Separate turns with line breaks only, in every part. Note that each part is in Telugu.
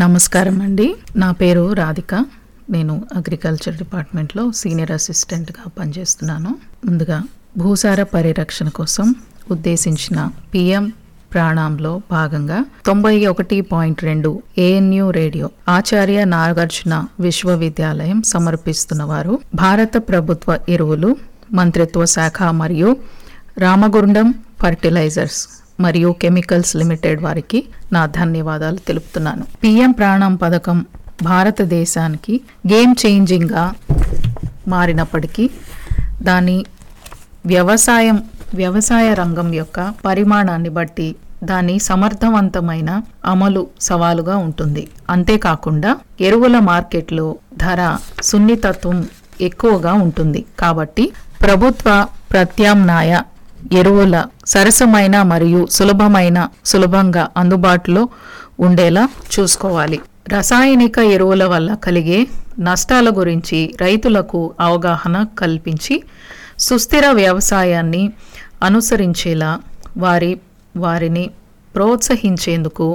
నమస్కారం అండి నా పేరు రాధిక నేను అగ్రికల్చర్ డిపార్ట్మెంట్లో సీనియర్ అసిస్టెంట్గా పనిచేస్తున్నాను ముందుగా భూసార పరిరక్షణ కోసం ఉద్దేశించిన పిఎం ప్రాణంలో భాగంగా తొంభై ఒకటి పాయింట్ రెండు ఏఎన్యు రేడియో ఆచార్య నాగార్జున విశ్వవిద్యాలయం సమర్పిస్తున్న వారు భారత ప్రభుత్వ ఎరువులు మంత్రిత్వ శాఖ మరియు రామగుండం ఫర్టిలైజర్స్ మరియు కెమికల్స్ లిమిటెడ్ వారికి నా ధన్యవాదాలు తెలుపుతున్నాను పిఎం ప్రాణం పథకం భారతదేశానికి గేమ్ చేంజింగ్గా మారినప్పటికీ దాని వ్యవసాయం వ్యవసాయ రంగం యొక్క పరిమాణాన్ని బట్టి దాని సమర్థవంతమైన అమలు సవాలుగా ఉంటుంది అంతేకాకుండా ఎరువుల మార్కెట్లో ధర సున్నితత్వం ఎక్కువగా ఉంటుంది కాబట్టి ప్రభుత్వ ప్రత్యామ్నాయ ఎరువుల సరసమైన మరియు సులభమైన సులభంగా అందుబాటులో ఉండేలా చూసుకోవాలి రసాయనిక ఎరువుల వల్ల కలిగే నష్టాల గురించి రైతులకు అవగాహన కల్పించి సుస్థిర వ్యవసాయాన్ని అనుసరించేలా వారి వారిని ప్రోత్సహించేందుకు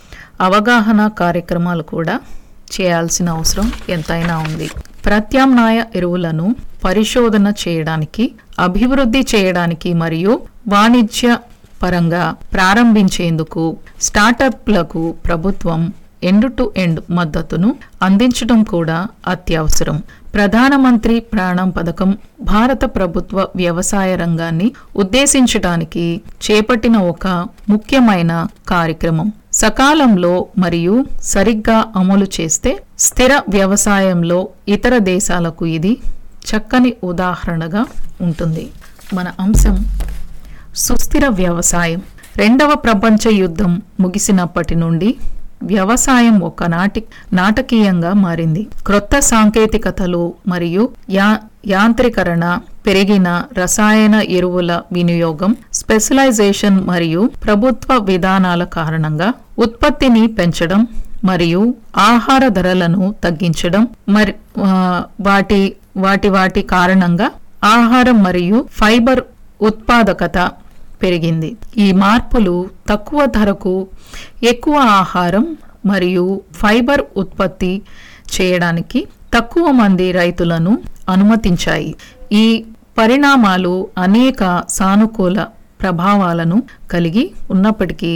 అవగాహన కార్యక్రమాలు కూడా చేయాల్సిన అవసరం ఎంతైనా ఉంది ప్రత్యామ్నాయ ఎరువులను పరిశోధన చేయడానికి అభివృద్ధి చేయడానికి మరియు వాణిజ్య పరంగా ప్రారంభించేందుకు స్టార్టప్లకు ప్రభుత్వం ఎండ్ టు ఎండ్ మద్దతును అందించడం కూడా అత్యవసరం ప్రధానమంత్రి ప్రాణం పథకం భారత ప్రభుత్వ వ్యవసాయ రంగాన్ని ఉద్దేశించడానికి చేపట్టిన ఒక ముఖ్యమైన కార్యక్రమం సకాలంలో మరియు సరిగ్గా అమలు చేస్తే స్థిర వ్యవసాయంలో ఇతర దేశాలకు ఇది చక్కని ఉదాహరణగా ఉంటుంది మన అంశం సుస్థిర వ్యవసాయం రెండవ ప్రపంచ యుద్ధం ముగిసినప్పటి నుండి వ్యవసాయం ఒక నాటి నాటకీయంగా మారింది క్రొత్త సాంకేతికతలు మరియు యా యాంత్రీకరణ పెరిగిన రసాయన ఎరువుల వినియోగం స్పెషలైజేషన్ మరియు ప్రభుత్వ విధానాల కారణంగా ఉత్పత్తిని పెంచడం మరియు ఆహార ధరలను తగ్గించడం మరి ఆ, వాటి వాటి వాటి కారణంగా ఆహారం మరియు ఫైబర్ ఉత్పాదకత పెరిగింది ఈ మార్పులు తక్కువ ధరకు ఎక్కువ ఆహారం మరియు ఫైబర్ ఉత్పత్తి చేయడానికి తక్కువ మంది రైతులను అనుమతించాయి ఈ పరిణామాలు అనేక సానుకూల ప్రభావాలను కలిగి ఉన్నప్పటికీ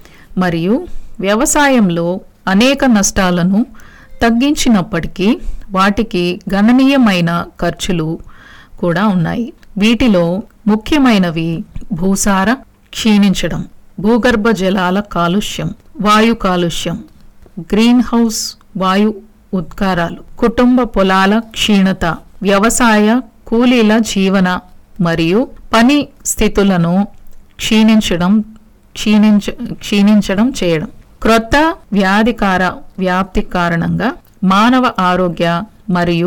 మరియు వ్యవసాయంలో అనేక నష్టాలను తగ్గించినప్పటికీ వాటికి గణనీయమైన ఖర్చులు కూడా ఉన్నాయి వీటిలో ముఖ్యమైనవి భూసార క్షీణించడం భూగర్భ జలాల కాలుష్యం వాయు కాలుష్యం గ్రీన్ హౌస్ వాయు ఉద్గారాలు కుటుంబ పొలాల క్షీణత వ్యవసాయ కూలీల జీవన మరియు పని స్థితులను క్షీణించడం క్షీణించ క్షీణించడం చేయడం క్రొత్త వ్యాధికార వ్యాప్తి కారణంగా మానవ ఆరోగ్య మరియు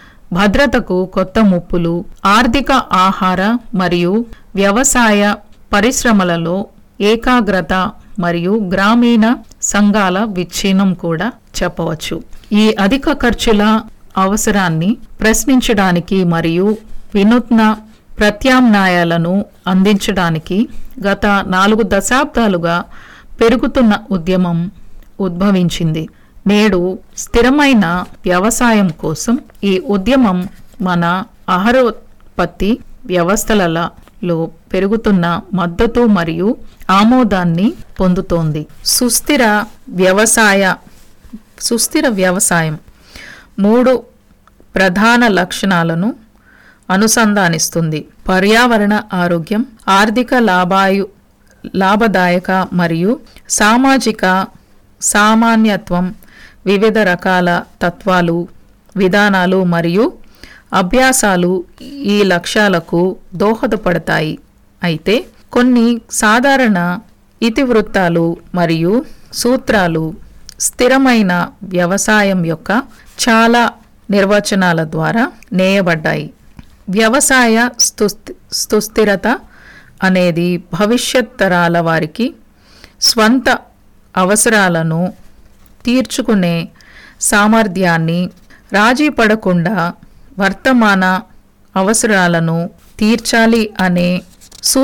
భద్రతకు కొత్త ముప్పులు ఆర్థిక ఆహార మరియు వ్యవసాయ పరిశ్రమలలో ఏకాగ్రత మరియు గ్రామీణ సంఘాల విచ్ఛిన్నం కూడా చెప్పవచ్చు ఈ అధిక ఖర్చుల అవసరాన్ని ప్రశ్నించడానికి మరియు వినూత్న ప్రత్యామ్నాయాలను అందించడానికి గత నాలుగు దశాబ్దాలుగా పెరుగుతున్న ఉద్యమం ఉద్భవించింది నేడు స్థిరమైన వ్యవసాయం కోసం ఈ ఉద్యమం మన ఆహారోత్పత్తి వ్యవస్థలలో పెరుగుతున్న మద్దతు మరియు ఆమోదాన్ని పొందుతోంది సుస్థిర వ్యవసాయ సుస్థిర వ్యవసాయం మూడు ప్రధాన లక్షణాలను అనుసంధానిస్తుంది పర్యావరణ ఆరోగ్యం ఆర్థిక లాభాయు లాభదాయక మరియు సామాజిక సామాన్యత్వం వివిధ రకాల తత్వాలు విధానాలు మరియు అభ్యాసాలు ఈ లక్ష్యాలకు దోహదపడతాయి అయితే కొన్ని సాధారణ ఇతివృత్తాలు మరియు సూత్రాలు స్థిరమైన వ్యవసాయం యొక్క చాలా నిర్వచనాల ద్వారా నేయబడ్డాయి వ్యవసాయ స్తుస్థి సుస్థిరత అనేది భవిష్యత్ తరాల వారికి స్వంత అవసరాలను తీర్చుకునే సామర్థ్యాన్ని రాజీ పడకుండా వర్తమాన అవసరాలను తీర్చాలి అనే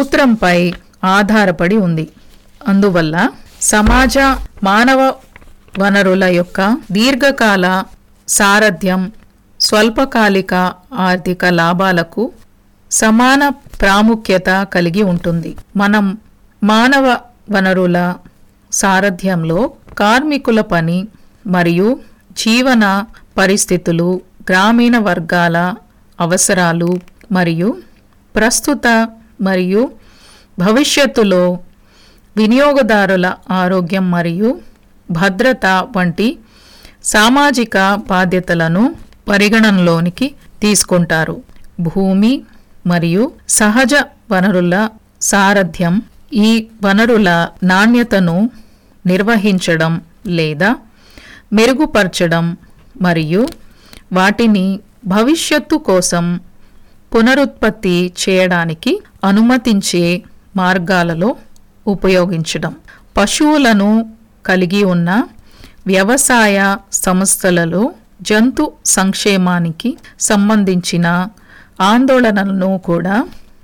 సూత్రంపై ఆధారపడి ఉంది అందువల్ల సమాజ మానవ వనరుల యొక్క దీర్ఘకాల సారథ్యం స్వల్పకాలిక ఆర్థిక లాభాలకు సమాన ప్రాముఖ్యత కలిగి ఉంటుంది మనం మానవ వనరుల సారథ్యంలో కార్మికుల పని మరియు జీవన పరిస్థితులు గ్రామీణ వర్గాల అవసరాలు మరియు ప్రస్తుత మరియు భవిష్యత్తులో వినియోగదారుల ఆరోగ్యం మరియు భద్రత వంటి సామాజిక బాధ్యతలను పరిగణనలోనికి తీసుకుంటారు భూమి మరియు సహజ వనరుల సారథ్యం ఈ వనరుల నాణ్యతను నిర్వహించడం లేదా మెరుగుపరచడం మరియు వాటిని భవిష్యత్తు కోసం పునరుత్పత్తి చేయడానికి అనుమతించే మార్గాలలో ఉపయోగించడం పశువులను కలిగి ఉన్న వ్యవసాయ సంస్థలలో జంతు సంక్షేమానికి సంబంధించిన ఆందోళనలను కూడా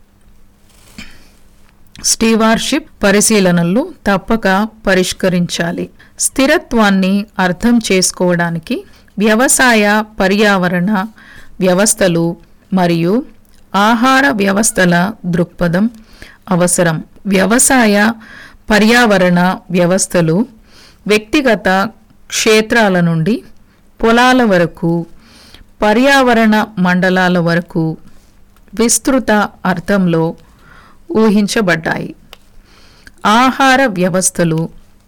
స్టీవార్షిప్ పరిశీలనలు తప్పక పరిష్కరించాలి స్థిరత్వాన్ని అర్థం చేసుకోవడానికి వ్యవసాయ పర్యావరణ వ్యవస్థలు మరియు ఆహార వ్యవస్థల దృక్పథం అవసరం వ్యవసాయ పర్యావరణ వ్యవస్థలు వ్యక్తిగత క్షేత్రాల నుండి పొలాల వరకు పర్యావరణ మండలాల వరకు విస్తృత అర్థంలో ఊహించబడ్డాయి ఆహార వ్యవస్థలు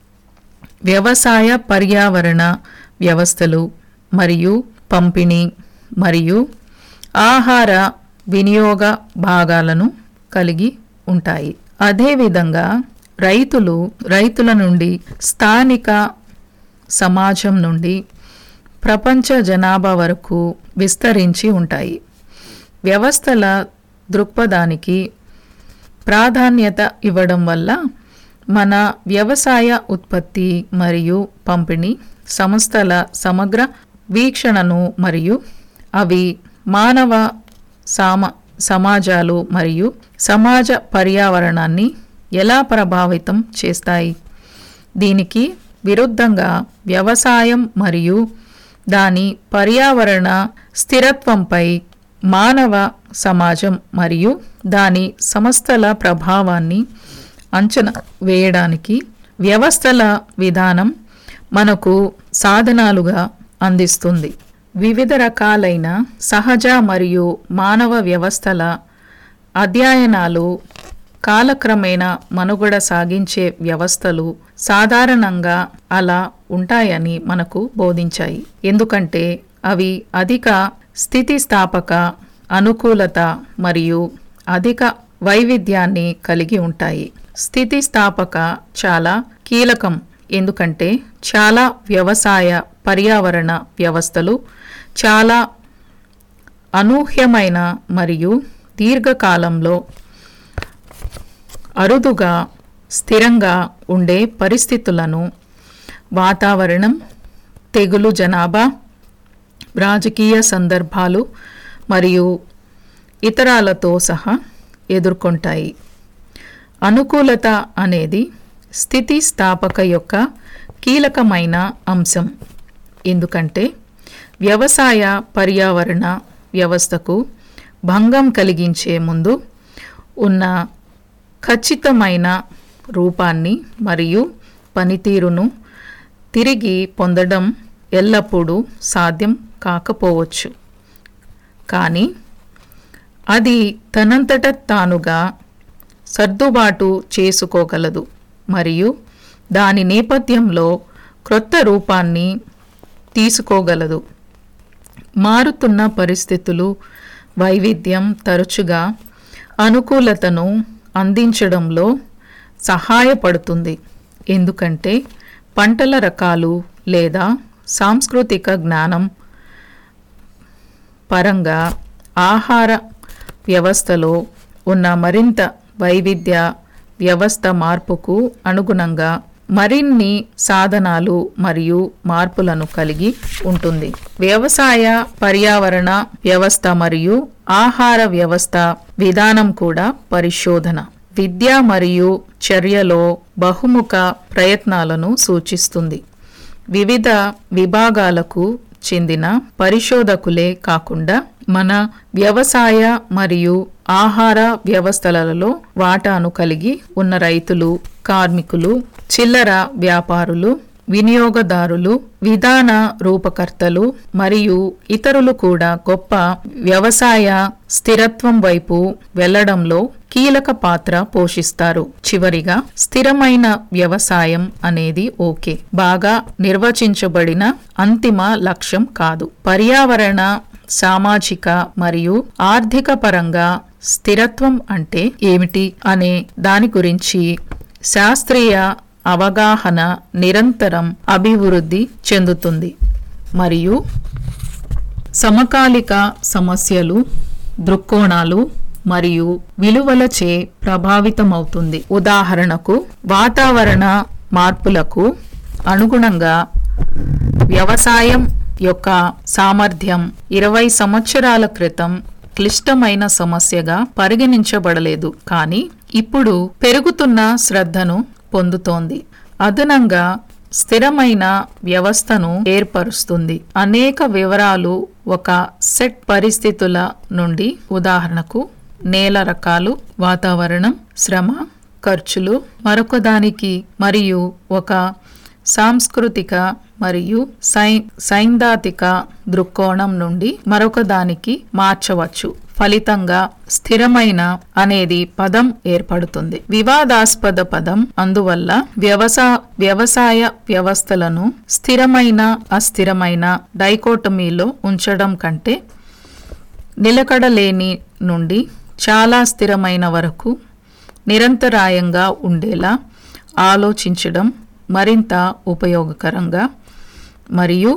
వ్యవసాయ పర్యావరణ వ్యవస్థలు మరియు పంపిణీ మరియు ఆహార వినియోగ భాగాలను కలిగి ఉంటాయి అదేవిధంగా రైతులు రైతుల నుండి స్థానిక సమాజం నుండి ప్రపంచ జనాభా వరకు విస్తరించి ఉంటాయి వ్యవస్థల దృక్పథానికి ప్రాధాన్యత ఇవ్వడం వల్ల మన వ్యవసాయ ఉత్పత్తి మరియు పంపిణీ సంస్థల సమగ్ర వీక్షణను మరియు అవి మానవ సామ సమాజాలు మరియు సమాజ పర్యావరణాన్ని ఎలా ప్రభావితం చేస్తాయి దీనికి విరుద్ధంగా వ్యవసాయం మరియు దాని పర్యావరణ స్థిరత్వంపై మానవ సమాజం మరియు దాని సంస్థల ప్రభావాన్ని అంచనా వేయడానికి వ్యవస్థల విధానం మనకు సాధనాలుగా అందిస్తుంది వివిధ రకాలైన సహజ మరియు మానవ వ్యవస్థల అధ్యయనాలు కాలక్రమేణా మనుగడ సాగించే వ్యవస్థలు సాధారణంగా అలా ఉంటాయని మనకు బోధించాయి ఎందుకంటే అవి అధిక స్థితిస్థాపక అనుకూలత మరియు అధిక వైవిధ్యాన్ని కలిగి ఉంటాయి స్థితిస్థాపక చాలా కీలకం ఎందుకంటే చాలా వ్యవసాయ పర్యావరణ వ్యవస్థలు చాలా అనూహ్యమైన మరియు దీర్ఘకాలంలో అరుదుగా స్థిరంగా ఉండే పరిస్థితులను వాతావరణం తెగులు జనాభా రాజకీయ సందర్భాలు మరియు ఇతరాలతో సహా ఎదుర్కొంటాయి అనుకూలత అనేది స్థితిస్థాపక యొక్క కీలకమైన అంశం ఎందుకంటే వ్యవసాయ పర్యావరణ వ్యవస్థకు భంగం కలిగించే ముందు ఉన్న ఖచ్చితమైన రూపాన్ని మరియు పనితీరును తిరిగి పొందడం ఎల్లప్పుడూ సాధ్యం కాకపోవచ్చు కానీ అది తనంతట తానుగా సర్దుబాటు చేసుకోగలదు మరియు దాని నేపథ్యంలో క్రొత్త రూపాన్ని తీసుకోగలదు మారుతున్న పరిస్థితులు వైవిధ్యం తరచుగా అనుకూలతను అందించడంలో సహాయపడుతుంది ఎందుకంటే పంటల రకాలు లేదా సాంస్కృతిక జ్ఞానం పరంగా ఆహార వ్యవస్థలో ఉన్న మరింత వైవిధ్య వ్యవస్థ మార్పుకు అనుగుణంగా మరిన్ని సాధనాలు మరియు మార్పులను కలిగి ఉంటుంది వ్యవసాయ పర్యావరణ వ్యవస్థ మరియు ఆహార వ్యవస్థ విధానం కూడా పరిశోధన విద్య మరియు చర్యలో బహుముఖ ప్రయత్నాలను సూచిస్తుంది వివిధ విభాగాలకు చెందిన పరిశోధకులే కాకుండా మన వ్యవసాయ మరియు ఆహార వ్యవస్థలలో వాటాను కలిగి ఉన్న రైతులు కార్మికులు చిల్లర వ్యాపారులు వినియోగదారులు విధాన రూపకర్తలు మరియు ఇతరులు కూడా గొప్ప వ్యవసాయ స్థిరత్వం వైపు వెళ్లడంలో కీలక పాత్ర పోషిస్తారు చివరిగా స్థిరమైన వ్యవసాయం అనేది ఓకే బాగా నిర్వచించబడిన అంతిమ లక్ష్యం కాదు పర్యావరణ సామాజిక మరియు ఆర్థిక పరంగా స్థిరత్వం అంటే ఏమిటి అనే దాని గురించి శాస్త్రీయ అవగాహన నిరంతరం అభివృద్ధి చెందుతుంది మరియు సమకాలిక సమస్యలు దృక్కోణాలు మరియు విలువలచే ప్రభావితమవుతుంది ఉదాహరణకు వాతావరణ మార్పులకు అనుగుణంగా వ్యవసాయం యొక్క సామర్థ్యం ఇరవై సంవత్సరాల క్రితం క్లిష్టమైన సమస్యగా పరిగణించబడలేదు కానీ ఇప్పుడు పెరుగుతున్న శ్రద్ధను పొందుతోంది అదనంగా స్థిరమైన వ్యవస్థను ఏర్పరుస్తుంది అనేక వివరాలు ఒక సెట్ పరిస్థితుల నుండి ఉదాహరణకు నేల రకాలు వాతావరణం శ్రమ ఖర్చులు మరొకదానికి మరియు ఒక సాంస్కృతిక మరియు సై సైద్ధాంతిక దృక్కోణం నుండి మరొక దానికి మార్చవచ్చు ఫలితంగా స్థిరమైన అనేది పదం ఏర్పడుతుంది వివాదాస్పద పదం అందువల్ల వ్యవసా వ్యవసాయ వ్యవస్థలను స్థిరమైన అస్థిరమైన డైకోటమీలో ఉంచడం కంటే నిలకడలేని నుండి చాలా స్థిరమైన వరకు నిరంతరాయంగా ఉండేలా ఆలోచించడం మరింత ఉపయోగకరంగా మరియు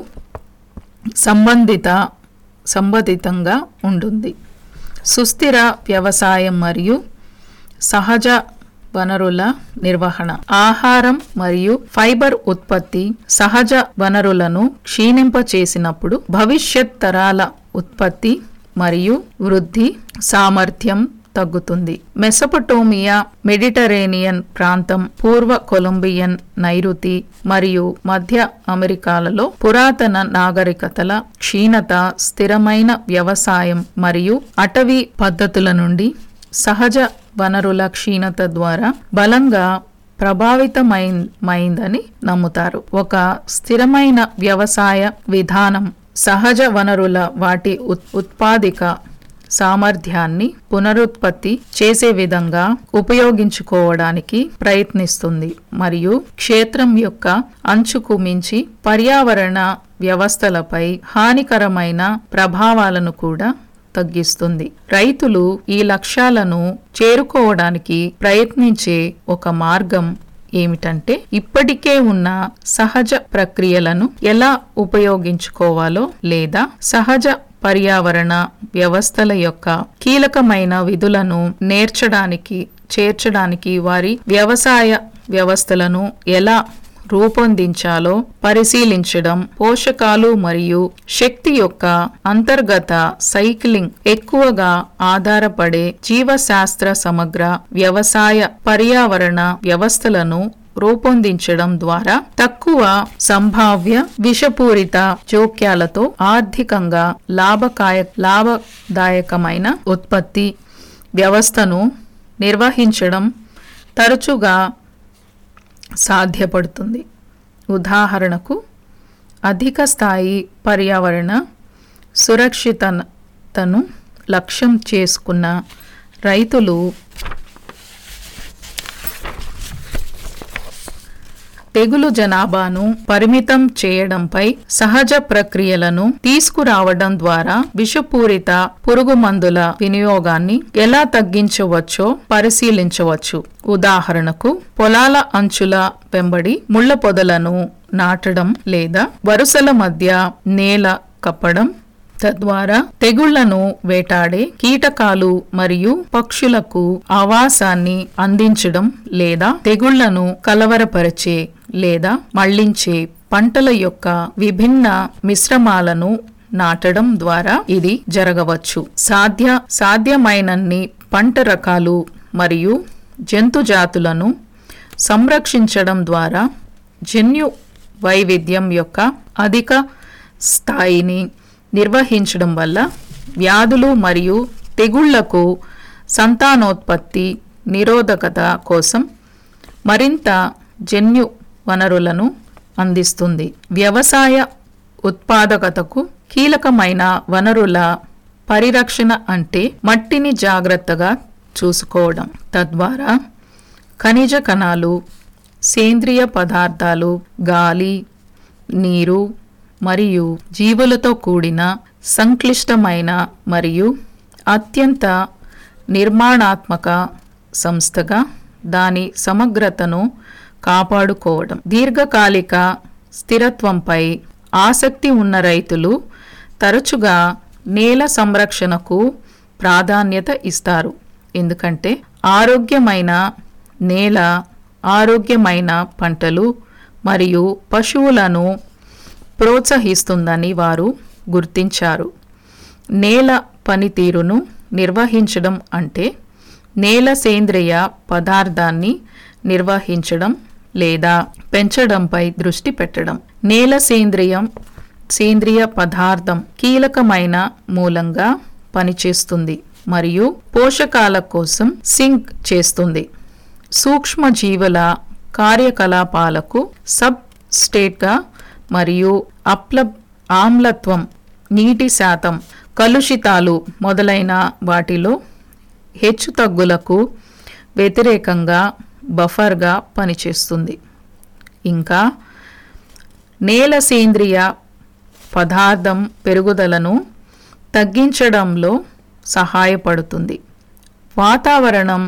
సంబంధిత సంబంధితంగా ఉంటుంది సుస్థిర వ్యవసాయం మరియు సహజ వనరుల నిర్వహణ ఆహారం మరియు ఫైబర్ ఉత్పత్తి సహజ వనరులను క్షీణింపచేసినప్పుడు భవిష్యత్ తరాల ఉత్పత్తి మరియు వృద్ధి సామర్థ్యం తగ్గుతుంది మెసపటోమియా మెడిటరేనియన్ ప్రాంతం పూర్వ కొలంబియన్ నైరుతి మరియు మధ్య అమెరికాలలో పురాతన నాగరికతల క్షీణత స్థిరమైన వ్యవసాయం మరియు అటవీ పద్ధతుల నుండి సహజ వనరుల క్షీణత ద్వారా బలంగా ప్రభావితమైందని నమ్ముతారు ఒక స్థిరమైన వ్యవసాయ విధానం సహజ వనరుల వాటి ఉత్- ఉత్పాదిక సామర్థ్యాన్ని పునరుత్పత్తి చేసే విధంగా ఉపయోగించుకోవడానికి ప్రయత్నిస్తుంది మరియు క్షేత్రం యొక్క అంచుకు మించి పర్యావరణ వ్యవస్థలపై హానికరమైన ప్రభావాలను కూడా తగ్గిస్తుంది రైతులు ఈ లక్ష్యాలను చేరుకోవడానికి ప్రయత్నించే ఒక మార్గం ఏమిటంటే ఇప్పటికే ఉన్న సహజ ప్రక్రియలను ఎలా ఉపయోగించుకోవాలో లేదా సహజ పర్యావరణ వ్యవస్థల యొక్క కీలకమైన విధులను నేర్చడానికి చేర్చడానికి వారి వ్యవసాయ వ్యవస్థలను ఎలా రూపొందించాలో పరిశీలించడం పోషకాలు మరియు శక్తి యొక్క అంతర్గత సైక్లింగ్ ఎక్కువగా ఆధారపడే జీవశాస్త్ర సమగ్ర వ్యవసాయ పర్యావరణ వ్యవస్థలను రూపొందించడం ద్వారా తక్కువ సంభావ్య విషపూరిత జోక్యాలతో ఆర్థికంగా లాభకాయ లాభదాయకమైన ఉత్పత్తి వ్యవస్థను నిర్వహించడం తరచుగా సాధ్యపడుతుంది ఉదాహరణకు అధిక స్థాయి పర్యావరణ సురక్షితతను లక్ష్యం చేసుకున్న రైతులు తెగులు జనాభాను పరిమితం చేయడంపై సహజ ప్రక్రియలను తీసుకురావడం ద్వారా విషపూరిత పురుగు మందుల వినియోగాన్ని ఎలా తగ్గించవచ్చో పరిశీలించవచ్చు ఉదాహరణకు పొలాల అంచుల వెంబడి ముళ్ళ పొదలను నాటడం లేదా వరుసల మధ్య నేల కప్పడం తద్వారా తెగుళ్లను వేటాడే కీటకాలు మరియు పక్షులకు ఆవాసాన్ని అందించడం లేదా తెగుళ్లను కలవరపరిచే లేదా మళ్లించే పంటల యొక్క విభిన్న మిశ్రమాలను నాటడం ద్వారా ఇది జరగవచ్చు సాధ్య సాధ్యమైనన్ని పంట రకాలు మరియు జంతు జాతులను సంరక్షించడం ద్వారా జన్యు వైవిధ్యం యొక్క అధిక స్థాయిని నిర్వహించడం వల్ల వ్యాధులు మరియు తెగుళ్లకు సంతానోత్పత్తి నిరోధకత కోసం మరింత జన్యు వనరులను అందిస్తుంది వ్యవసాయ ఉత్పాదకతకు కీలకమైన వనరుల పరిరక్షణ అంటే మట్టిని జాగ్రత్తగా చూసుకోవడం తద్వారా ఖనిజ కణాలు సేంద్రియ పదార్థాలు గాలి నీరు మరియు జీవులతో కూడిన సంక్లిష్టమైన మరియు అత్యంత నిర్మాణాత్మక సంస్థగా దాని సమగ్రతను కాపాడుకోవడం దీర్ఘకాలిక స్థిరత్వంపై ఆసక్తి ఉన్న రైతులు తరచుగా నేల సంరక్షణకు ప్రాధాన్యత ఇస్తారు ఎందుకంటే ఆరోగ్యమైన నేల ఆరోగ్యమైన పంటలు మరియు పశువులను ప్రోత్సహిస్తుందని వారు గుర్తించారు నేల పనితీరును నిర్వహించడం అంటే నేల సేంద్రియ పదార్థాన్ని నిర్వహించడం లేదా పెంచడంపై దృష్టి పెట్టడం నేల సేంద్రియం సేంద్రియ పదార్థం కీలకమైన మూలంగా పనిచేస్తుంది మరియు పోషకాల కోసం సింక్ చేస్తుంది సూక్ష్మ జీవుల కార్యకలాపాలకు సబ్ స్టేట్గా మరియు అప్ల ఆమ్లత్వం నీటి శాతం కలుషితాలు మొదలైన వాటిలో హెచ్చుతగ్గులకు వ్యతిరేకంగా బఫర్గా పనిచేస్తుంది ఇంకా నేల సేంద్రియ పదార్థం పెరుగుదలను తగ్గించడంలో సహాయపడుతుంది వాతావరణం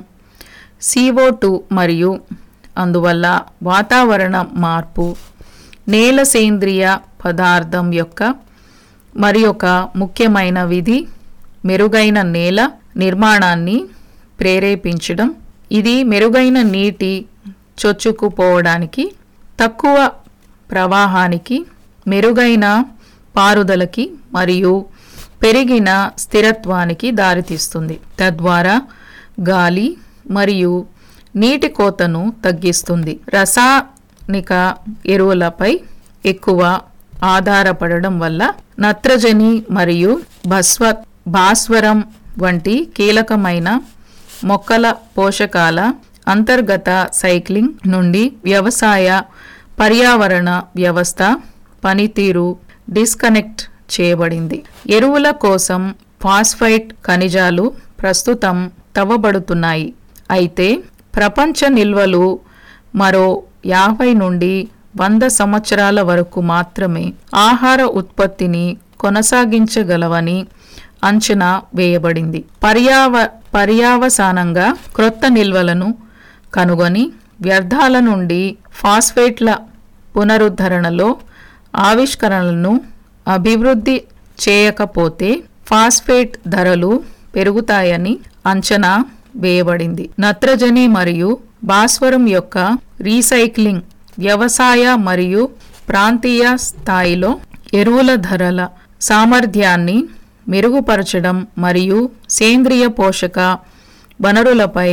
సిఓ టూ మరియు అందువల్ల వాతావరణ మార్పు నేల సేంద్రియ పదార్థం యొక్క మరి ఒక ముఖ్యమైన విధి మెరుగైన నేల నిర్మాణాన్ని ప్రేరేపించడం ఇది మెరుగైన నీటి చొచ్చుకుపోవడానికి తక్కువ ప్రవాహానికి మెరుగైన పారుదలకి మరియు పెరిగిన స్థిరత్వానికి దారితీస్తుంది తద్వారా గాలి మరియు నీటి కోతను తగ్గిస్తుంది రసాయనిక ఎరువులపై ఎక్కువ ఆధారపడడం వల్ల నత్రజని మరియు భస్వ భాస్వరం వంటి కీలకమైన మొక్కల పోషకాల అంతర్గత సైక్లింగ్ నుండి వ్యవసాయ పర్యావరణ వ్యవస్థ పనితీరు డిస్కనెక్ట్ చేయబడింది ఎరువుల కోసం ఫాస్ఫైట్ ఖనిజాలు ప్రస్తుతం తవ్వబడుతున్నాయి అయితే ప్రపంచ నిల్వలు మరో యాభై నుండి వంద సంవత్సరాల వరకు మాత్రమే ఆహార ఉత్పత్తిని కొనసాగించగలవని అంచనా వేయబడింది పర్యావ పర్యావసానంగా క్రొత్త నిల్వలను కనుగొని వ్యర్థాల నుండి ఫాస్ఫేట్ల పునరుద్ధరణలో ఆవిష్కరణలను అభివృద్ధి చేయకపోతే ఫాస్ఫేట్ ధరలు పెరుగుతాయని అంచనా వేయబడింది నత్రజని మరియు భాస్వరం యొక్క రీసైక్లింగ్ వ్యవసాయ మరియు ప్రాంతీయ స్థాయిలో ఎరువుల ధరల సామర్థ్యాన్ని మెరుగుపరచడం మరియు సేంద్రియ పోషక వనరులపై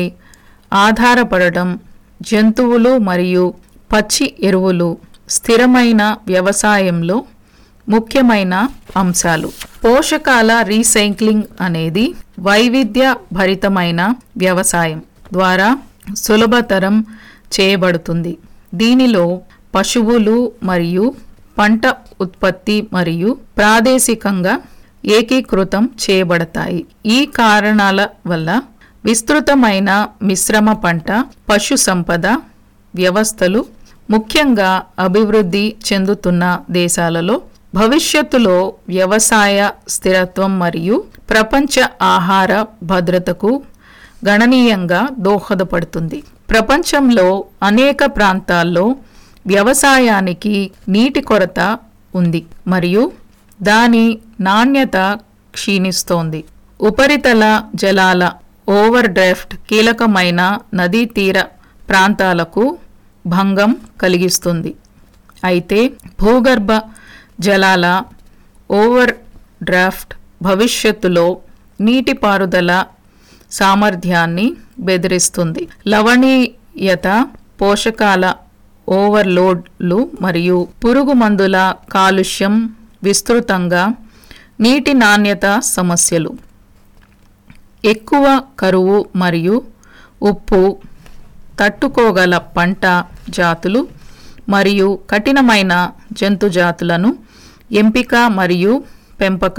ఆధారపడటం జంతువులు మరియు పచ్చి ఎరువులు స్థిరమైన వ్యవసాయంలో ముఖ్యమైన అంశాలు పోషకాల రీసైక్లింగ్ అనేది వైవిధ్య భరితమైన వ్యవసాయం ద్వారా సులభతరం చేయబడుతుంది దీనిలో పశువులు మరియు పంట ఉత్పత్తి మరియు ప్రాదేశికంగా ఏకీకృతం చేయబడతాయి ఈ కారణాల వల్ల విస్తృతమైన మిశ్రమ పంట పశు సంపద వ్యవస్థలు ముఖ్యంగా అభివృద్ధి చెందుతున్న దేశాలలో భవిష్యత్తులో వ్యవసాయ స్థిరత్వం మరియు ప్రపంచ ఆహార భద్రతకు గణనీయంగా దోహదపడుతుంది ప్రపంచంలో అనేక ప్రాంతాల్లో వ్యవసాయానికి నీటి కొరత ఉంది మరియు దాని నాణ్యత క్షీణిస్తోంది ఉపరితల జలాల ఓవర్ డ్రాఫ్ట్ కీలకమైన నదీ తీర ప్రాంతాలకు భంగం కలిగిస్తుంది అయితే భూగర్భ జలాల ఓవర్ డ్రాఫ్ట్ భవిష్యత్తులో నీటిపారుదల సామర్థ్యాన్ని బెదిరిస్తుంది లవణీయత పోషకాల ఓవర్లోడ్లు మరియు పురుగు మందుల కాలుష్యం విస్తృతంగా నీటి నాణ్యత సమస్యలు ఎక్కువ కరువు మరియు ఉప్పు తట్టుకోగల పంట జాతులు మరియు కఠినమైన జంతు జాతులను ఎంపిక మరియు పెంపక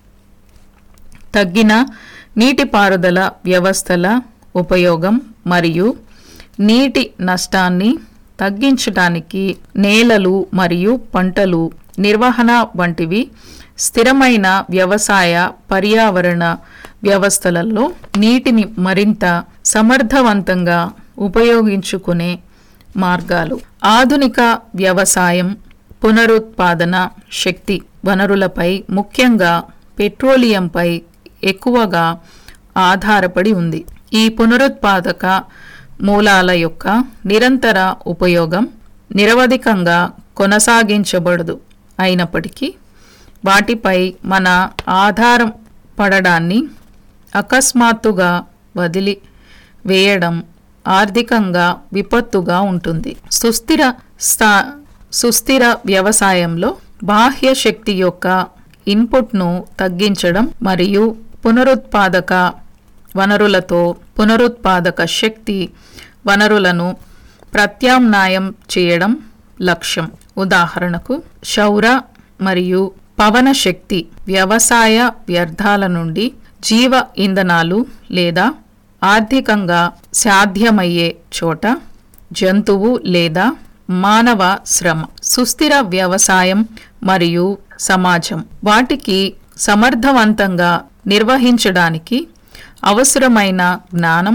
తగ్గిన నీటిపారుదల వ్యవస్థల ఉపయోగం మరియు నీటి నష్టాన్ని తగ్గించడానికి నేలలు మరియు పంటలు నిర్వహణ వంటివి స్థిరమైన వ్యవసాయ పర్యావరణ వ్యవస్థలలో నీటిని మరింత సమర్థవంతంగా ఉపయోగించుకునే మార్గాలు ఆధునిక వ్యవసాయం పునరుత్పాదన శక్తి వనరులపై ముఖ్యంగా పెట్రోలియంపై ఎక్కువగా ఆధారపడి ఉంది ఈ పునరుత్పాదక మూలాల యొక్క నిరంతర ఉపయోగం నిరవధికంగా కొనసాగించబడదు అయినప్పటికీ వాటిపై మన ఆధారం పడడాన్ని అకస్మాత్తుగా వదిలి వేయడం ఆర్థికంగా విపత్తుగా ఉంటుంది సుస్థిర స్థా సుస్థిర వ్యవసాయంలో బాహ్య శక్తి యొక్క ఇన్పుట్ను తగ్గించడం మరియు పునరుత్పాదక వనరులతో పునరుత్పాదక శక్తి వనరులను ప్రత్యామ్నాయం చేయడం లక్ష్యం ఉదాహరణకు సౌర మరియు పవన శక్తి వ్యవసాయ వ్యర్థాల నుండి జీవ ఇంధనాలు లేదా ఆర్థికంగా సాధ్యమయ్యే చోట జంతువు లేదా మానవ శ్రమ సుస్థిర వ్యవసాయం మరియు సమాజం వాటికి సమర్థవంతంగా నిర్వహించడానికి అవసరమైన జ్ఞానం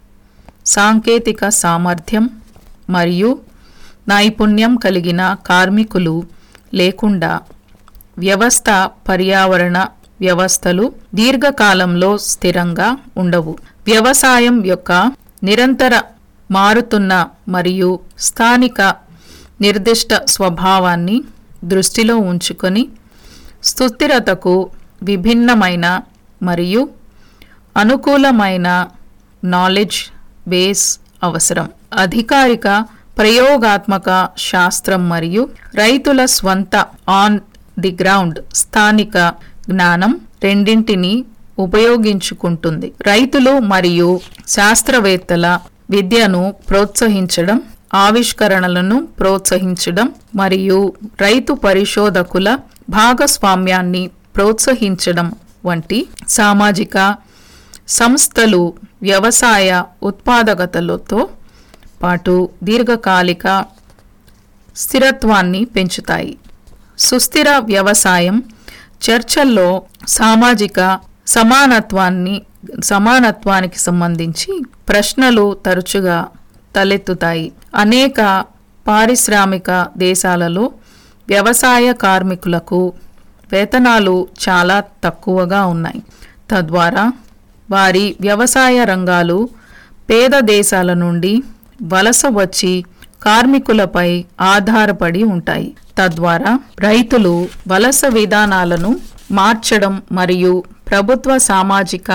సాంకేతిక సామర్థ్యం మరియు నైపుణ్యం కలిగిన కార్మికులు లేకుండా వ్యవస్థ పర్యావరణ వ్యవస్థలు దీర్ఘకాలంలో స్థిరంగా ఉండవు వ్యవసాయం యొక్క నిరంతర మారుతున్న మరియు స్థానిక నిర్దిష్ట స్వభావాన్ని దృష్టిలో ఉంచుకొని సుస్థిరతకు విభిన్నమైన మరియు అనుకూలమైన నాలెడ్జ్ బేస్ అవసరం అధికారిక ప్రయోగాత్మక శాస్త్రం మరియు రైతుల స్వంత ఆన్ ది గ్రౌండ్ స్థానిక జ్ఞానం రెండింటిని ఉపయోగించుకుంటుంది రైతులు మరియు శాస్త్రవేత్తల విద్యను ప్రోత్సహించడం ఆవిష్కరణలను ప్రోత్సహించడం మరియు రైతు పరిశోధకుల భాగస్వామ్యాన్ని ప్రోత్సహించడం వంటి సామాజిక సంస్థలు వ్యవసాయ ఉత్పాదకతలతో పాటు దీర్ఘకాలిక స్థిరత్వాన్ని పెంచుతాయి సుస్థిర వ్యవసాయం చర్చల్లో సామాజిక సమానత్వాన్ని సమానత్వానికి సంబంధించి ప్రశ్నలు తరచుగా తలెత్తుతాయి అనేక పారిశ్రామిక దేశాలలో వ్యవసాయ కార్మికులకు వేతనాలు చాలా తక్కువగా ఉన్నాయి తద్వారా వారి వ్యవసాయ రంగాలు పేద దేశాల నుండి వలస వచ్చి కార్మికులపై ఆధారపడి ఉంటాయి తద్వారా రైతులు వలస విధానాలను మార్చడం మరియు ప్రభుత్వ సామాజిక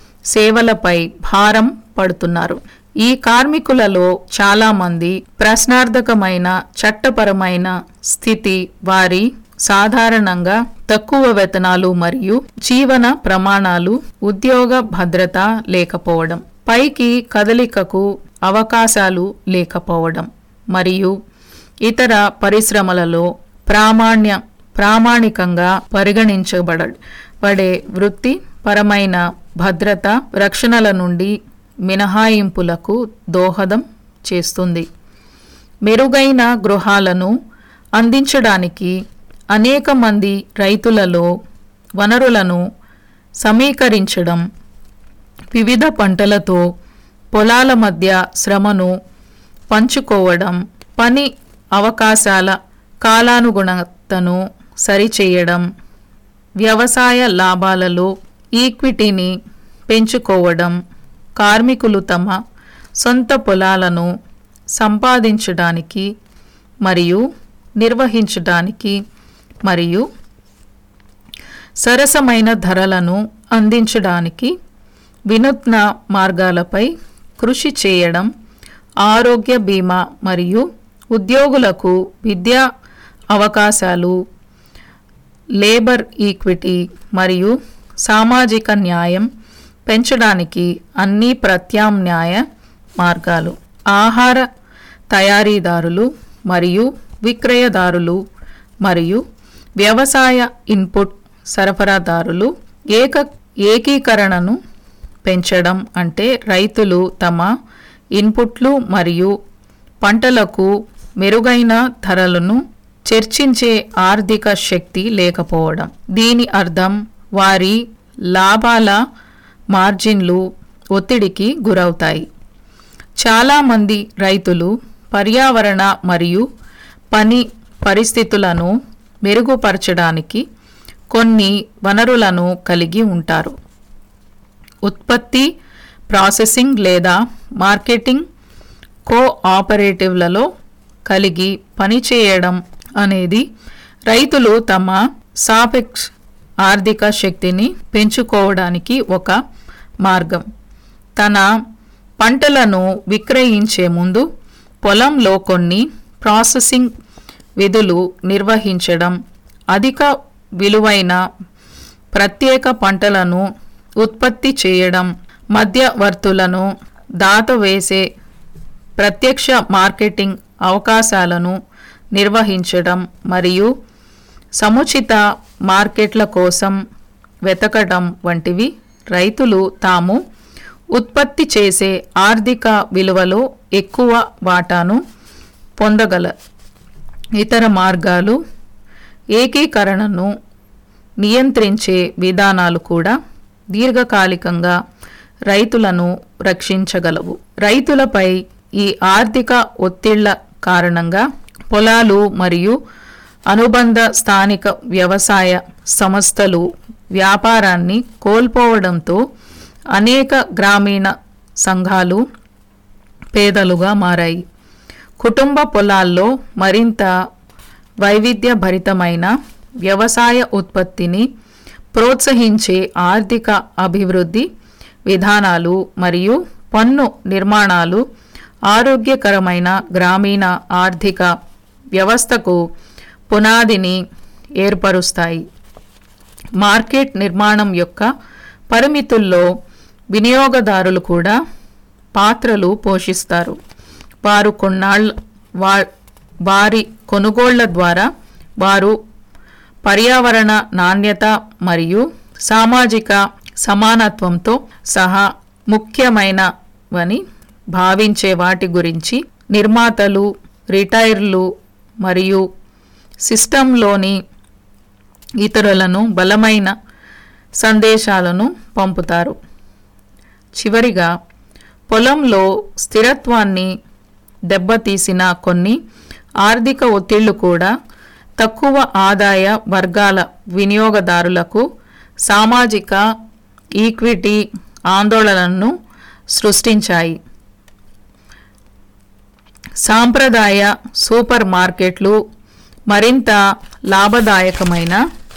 సేవలపై భారం పడుతున్నారు ఈ కార్మికులలో చాలామంది ప్రశ్నార్థకమైన చట్టపరమైన స్థితి వారి సాధారణంగా తక్కువ వేతనాలు మరియు జీవన ప్రమాణాలు ఉద్యోగ భద్రత లేకపోవడం పైకి కదలికకు అవకాశాలు లేకపోవడం మరియు ఇతర పరిశ్రమలలో ప్రామాణ్య ప్రామాణికంగా పరిగణించబడ పడే వృత్తి పరమైన భద్రత రక్షణల నుండి మినహాయింపులకు దోహదం చేస్తుంది మెరుగైన గృహాలను అందించడానికి అనేక మంది రైతులలో వనరులను సమీకరించడం వివిధ పంటలతో పొలాల మధ్య శ్రమను పంచుకోవడం పని అవకాశాల కాలానుగుణతను సరిచేయడం వ్యవసాయ లాభాలలో ఈక్విటీని పెంచుకోవడం కార్మికులు తమ సొంత పొలాలను సంపాదించడానికి మరియు నిర్వహించడానికి మరియు సరసమైన ధరలను అందించడానికి వినూత్న మార్గాలపై కృషి చేయడం ఆరోగ్య బీమా మరియు ఉద్యోగులకు విద్యా అవకాశాలు లేబర్ ఈక్విటీ మరియు సామాజిక న్యాయం పెంచడానికి అన్ని ప్రత్యామ్నాయ మార్గాలు ఆహార తయారీదారులు మరియు విక్రయదారులు మరియు వ్యవసాయ ఇన్పుట్ సరఫరాదారులు ఏక ఏకీకరణను పెంచడం అంటే రైతులు తమ ఇన్పుట్లు మరియు పంటలకు మెరుగైన ధరలను చర్చించే ఆర్థిక శక్తి లేకపోవడం దీని అర్థం వారి లాభాల మార్జిన్లు ఒత్తిడికి గురవుతాయి చాలామంది రైతులు పర్యావరణ మరియు పని పరిస్థితులను మెరుగుపరచడానికి కొన్ని వనరులను కలిగి ఉంటారు ఉత్పత్తి ప్రాసెసింగ్ లేదా మార్కెటింగ్ కోఆపరేటివ్లలో కలిగి పనిచేయడం అనేది రైతులు తమ సాపెక్స్ ఆర్థిక శక్తిని పెంచుకోవడానికి ఒక మార్గం తన పంటలను విక్రయించే ముందు పొలంలో కొన్ని ప్రాసెసింగ్ విధులు నిర్వహించడం అధిక విలువైన ప్రత్యేక పంటలను ఉత్పత్తి చేయడం మధ్యవర్తులను దాటవేసే ప్రత్యక్ష మార్కెటింగ్ అవకాశాలను నిర్వహించడం మరియు సముచిత మార్కెట్ల కోసం వెతకడం వంటివి రైతులు తాము ఉత్పత్తి చేసే ఆర్థిక విలువలో ఎక్కువ వాటాను పొందగల ఇతర మార్గాలు ఏకీకరణను నియంత్రించే విధానాలు కూడా దీర్ఘకాలికంగా రైతులను రక్షించగలవు రైతులపై ఈ ఆర్థిక ఒత్తిళ్ల కారణంగా పొలాలు మరియు అనుబంధ స్థానిక వ్యవసాయ సంస్థలు వ్యాపారాన్ని కోల్పోవడంతో అనేక గ్రామీణ సంఘాలు పేదలుగా మారాయి కుటుంబ పొలాల్లో మరింత వైవిధ్యభరితమైన వ్యవసాయ ఉత్పత్తిని ప్రోత్సహించే ఆర్థిక అభివృద్ధి విధానాలు మరియు పన్ను నిర్మాణాలు ఆరోగ్యకరమైన గ్రామీణ ఆర్థిక వ్యవస్థకు పునాదిని ఏర్పరుస్తాయి మార్కెట్ నిర్మాణం యొక్క పరిమితుల్లో వినియోగదారులు కూడా పాత్రలు పోషిస్తారు వారు కొన్నాళ్ళ వా వారి కొనుగోళ్ల ద్వారా వారు పర్యావరణ నాణ్యత మరియు సామాజిక సమానత్వంతో సహా ముఖ్యమైనవని భావించే వాటి గురించి నిర్మాతలు రిటైర్లు మరియు సిస్టంలోని ఇతరులను బలమైన సందేశాలను పంపుతారు చివరిగా పొలంలో స్థిరత్వాన్ని దెబ్బతీసిన కొన్ని ఆర్థిక ఒత్తిళ్లు కూడా తక్కువ ఆదాయ వర్గాల వినియోగదారులకు సామాజిక ఈక్విటీ ఆందోళనను సృష్టించాయి సాంప్రదాయ సూపర్ మార్కెట్లు మరింత లాభదాయకమైన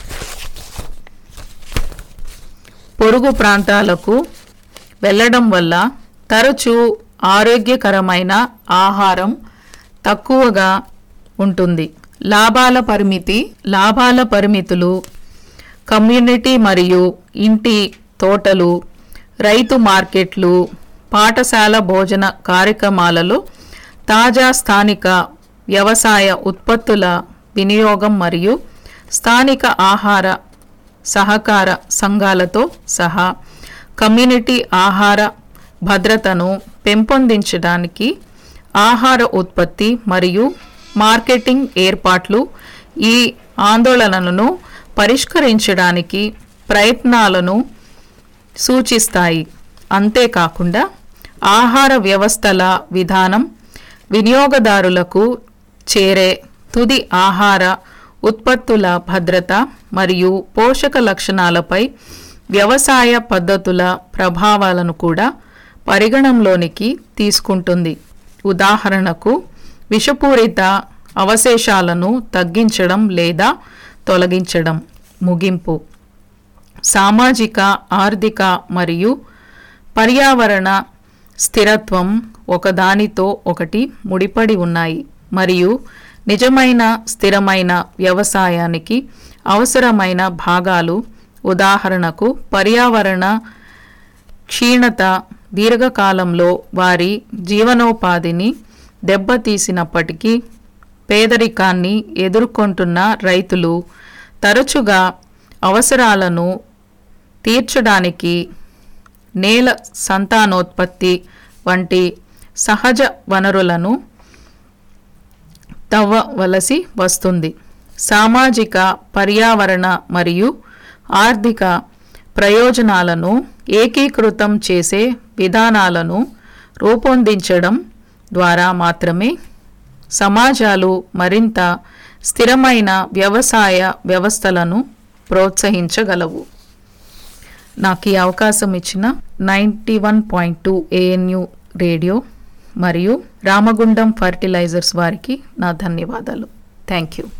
పొరుగు ప్రాంతాలకు వెళ్ళడం వల్ల తరచూ ఆరోగ్యకరమైన ఆహారం తక్కువగా ఉంటుంది లాభాల పరిమితి లాభాల పరిమితులు కమ్యూనిటీ మరియు ఇంటి తోటలు రైతు మార్కెట్లు పాఠశాల భోజన కార్యక్రమాలలో తాజా స్థానిక వ్యవసాయ ఉత్పత్తుల వినియోగం మరియు స్థానిక ఆహార సహకార సంఘాలతో సహా కమ్యూనిటీ ఆహార భద్రతను పెంపొందించడానికి ఆహార ఉత్పత్తి మరియు మార్కెటింగ్ ఏర్పాట్లు ఈ ఆందోళనలను పరిష్కరించడానికి ప్రయత్నాలను సూచిస్తాయి అంతేకాకుండా ఆహార వ్యవస్థల విధానం వినియోగదారులకు చేరే తుది ఆహార ఉత్పత్తుల భద్రత మరియు పోషక లక్షణాలపై వ్యవసాయ పద్ధతుల ప్రభావాలను కూడా పరిగణంలోనికి తీసుకుంటుంది ఉదాహరణకు విషపూరిత అవశేషాలను తగ్గించడం లేదా తొలగించడం ముగింపు సామాజిక ఆర్థిక మరియు పర్యావరణ స్థిరత్వం ఒకదానితో ఒకటి ముడిపడి ఉన్నాయి మరియు నిజమైన స్థిరమైన వ్యవసాయానికి అవసరమైన భాగాలు ఉదాహరణకు పర్యావరణ క్షీణత దీర్ఘకాలంలో వారి జీవనోపాధిని దెబ్బతీసినప్పటికీ పేదరికాన్ని ఎదుర్కొంటున్న రైతులు తరచుగా అవసరాలను తీర్చడానికి నేల సంతానోత్పత్తి వంటి సహజ వనరులను తవ్వవలసి వస్తుంది సామాజిక పర్యావరణ మరియు ఆర్థిక ప్రయోజనాలను ఏకీకృతం చేసే విధానాలను రూపొందించడం ద్వారా మాత్రమే సమాజాలు మరింత స్థిరమైన వ్యవసాయ వ్యవస్థలను ప్రోత్సహించగలవు నాకు ఈ అవకాశం ఇచ్చిన ninety one point two ANU radio మరియు రామగుండం ఫర్టిలైజర్స్ వారికి నా ధన్యవాదాలు థ్యాంక్ యూ